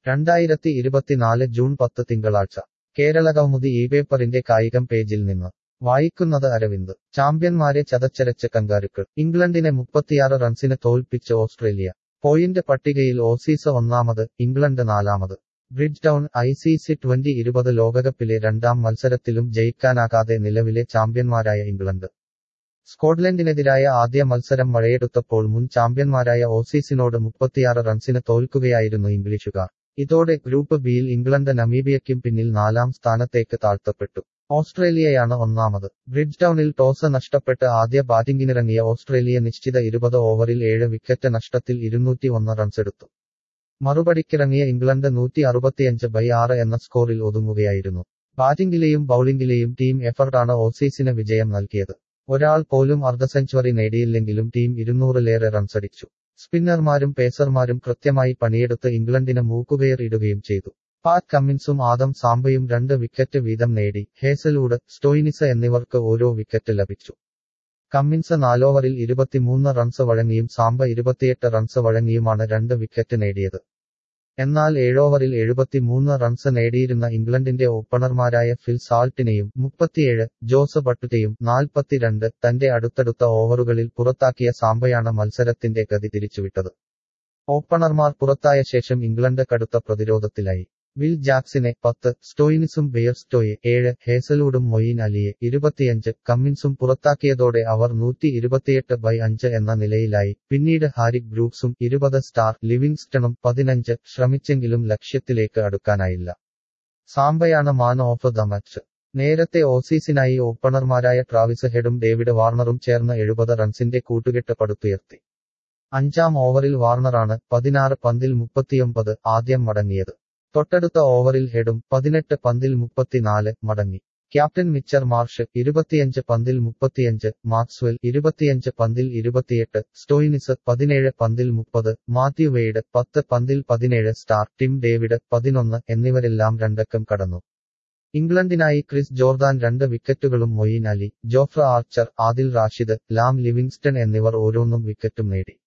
രണ്ടായിരത്തി ഇരുപത്തിനാല് ജൂൺ പത്ത് തിങ്കളാഴ്ച കേരളകൗമുദി ഈ പേപ്പറിന്റെ കായികം പേജിൽ നിന്ന് വായിക്കുന്നത് അരവിന്ദ് ചാമ്പ്യന്മാരെ ചതച്ചരച്ച് കങ്കാരുക്കൾ ഇംഗ്ലണ്ടിനെ മുപ്പത്തിയാറ് റൺസിന് തോൽപ്പിച്ച് ഓസ്ട്രേലിയ പോയിന്റ് പട്ടികയിൽ ഓസീസ് ഒന്നാമത് ഇംഗ്ലണ്ട് നാലാമത് Bridgetown I C C twenty ഇരുപത് ലോകകപ്പിലെ രണ്ടാം മത്സരത്തിലും ജയിക്കാനാകാതെ നിലവിലെ ചാമ്പ്യന്മാരായ ഇംഗ്ലണ്ട് സ്കോട്ട്ലൻഡിനെതിരായ ആദ്യ മത്സരം മഴയെടുത്തപ്പോൾ മുൻ ചാമ്പ്യന്മാരായ ഓസീസിനോട് മുപ്പത്തിയാറ് റൺസിന് തോൽക്കുകയായിരുന്നു ഇംഗ്ലീഷുകാർ ഇതോടെ ഗ്രൂപ്പ് ബിയിൽ ഇംഗ്ലണ്ട് നമീബിയയ്ക്കും പിന്നിൽ നാലാം സ്ഥാനത്തേക്ക് താഴ്ത്തപ്പെട്ടു ഓസ്ട്രേലിയയാണ് ഒന്നാമത് ബ്രിഡ്ജ് ടൗണിൽ ടോസ് നഷ്ടപ്പെട്ട് ആദ്യ ബാറ്റിംഗിനിറങ്ങിയ ഓസ്ട്രേലിയ നിശ്ചിത ഇരുപത് ഓവറിൽ ഏഴ് വിക്കറ്റ് നഷ്ടത്തിൽ ഇരുന്നൂറ്റി ഒന്ന് റൺസെടുത്തു മറുപടിക്കിറങ്ങിയ ഇംഗ്ലണ്ട് നൂറ്റി അറുപത്തിയഞ്ച് ബൈ ആറ് എന്ന സ്കോറിൽ ഒതുങ്ങുകയായിരുന്നു ബാറ്റിംഗിലെയും ബൌളിംഗിലെയും ടീം എഫർട്ടാണ് ഓസീസിന് വിജയം നൽകിയത് ഒരാൾ പോലും അർദ്ധ സെഞ്ചുറി നേടിയില്ലെങ്കിലും ടീം ഇരുന്നൂറിലേറെ റൺസടിച്ചു സ്പിന്നർമാരും പേസർമാരും കൃത്യമായി പണിയെടുത്ത് ഇംഗ്ലണ്ടിന് മൂക്കുകയർ ഇടുകയും ചെയ്തു പാറ്റ് കമ്മിൻസും ആദം സാംബയും രണ്ട് വിക്കറ്റ് വീതം നേടി ഹേസലൂഡ് സ്റ്റോയിനിസ് എന്നിവർക്ക് ഓരോ വിക്കറ്റ് ലഭിച്ചു കമ്മിൻസ് നാലോവറിൽ ഇരുപത്തിമൂന്ന് റൺസ് വഴങ്ങിയും സാംബ ഇരുപത്തിയെട്ട് റൺസ് വഴങ്ങിയുമാണ് രണ്ട് വിക്കറ്റ് നേടിയത് എന്നാൽ ഏഴോവറിൽ എഴുപത്തിമൂന്ന് റൺസ് നേടിയിരുന്ന ഇംഗ്ലണ്ടിന്റെ ഓപ്പണർമാരായ ഫിൽ സാൾട്ടിനെയും മുപ്പത്തിയേഴ് ജോസ് ബട്ടുടെയും നാൽപ്പത്തിരണ്ട് തന്റെ അടുത്തടുത്ത ഓവറുകളിൽ പുറത്താക്കിയ സാംബയാണ് മത്സരത്തിന്റെ ഗതി തിരിച്ചുവിട്ടത് ഓപ്പണർമാർ പുറത്തായ ശേഷം ഇംഗ്ലണ്ട് കടുത്ത പ്രതിരോധത്തിലായി വിൽ ജാക്സിനെ പത്ത് സ്റ്റോയിനിസും ബെയർസ്റ്റോയെ ഏഴ് ഹേസലൂഡും മൊയ്ൻ അലിയെ ഇരുപത്തിയഞ്ച് കമ്മിൻസും പുറത്താക്കിയതോടെ അവർ നൂറ്റി ഇരുപത്തിയെട്ട് ബൈ അഞ്ച് എന്ന നിലയിലായി പിന്നീട് ഹാരിക് ബ്രൂക്സും ഇരുപത് സ്റ്റാർ ലിവിങ്സ്റ്റണും പതിനഞ്ച് ശ്രമിച്ചെങ്കിലും ലക്ഷ്യത്തിലേക്ക് അടുക്കാനായില്ല സാംബയാണ് മാൻ ഓഫ് ദ മാച്ച് നേരത്തെ ഓസീസിനായി ഓപ്പണർമാരായ ട്രാവിസ് ഹെഡും ഡേവിഡ് വാർണറും ചേർന്ന് എഴുപത് റൺസിന്റെ കൂട്ടുകെട്ട് പടുത്തുയർത്തി അഞ്ചാം ഓവറിൽ വാർണറാണ് പതിനാറ് പന്തിൽ മുപ്പത്തിയൊമ്പത് ആദ്യം മടങ്ങിയത് തൊട്ടടുത്ത ഓവറിൽ ഹെഡും പതിനെട്ട് പന്തിൽ മുപ്പത്തിനാല് മടങ്ങി ക്യാപ്റ്റൻ മിച്ചർ മാർഷ് ഇരുപത്തിയഞ്ച് പന്തിൽ മുപ്പത്തിയഞ്ച് മാക്സ്വെൽ ഇരുപത്തിയഞ്ച് പന്തിൽ ഇരുപത്തിയെട്ട് സ്റ്റോയിനിസ് പതിനേഴ് പന്തിൽ മുപ്പത് മാത്യു വെയ്ഡ് പത്ത് പന്തിൽ പതിനേഴ് സ്റ്റാർ ടിം ഡേവിഡ് പതിനൊന്ന് എന്നിവരെല്ലാം രണ്ടക്കം കടന്നു ഇംഗ്ലണ്ടിനായി ക്രിസ് ജോർദാൻ രണ്ട് വിക്കറ്റുകളും Moeen Ali Jofra Archer Adil Rashid Liam Livingstone എന്നിവർ ഓരോന്നും വിക്കറ്റും നേടി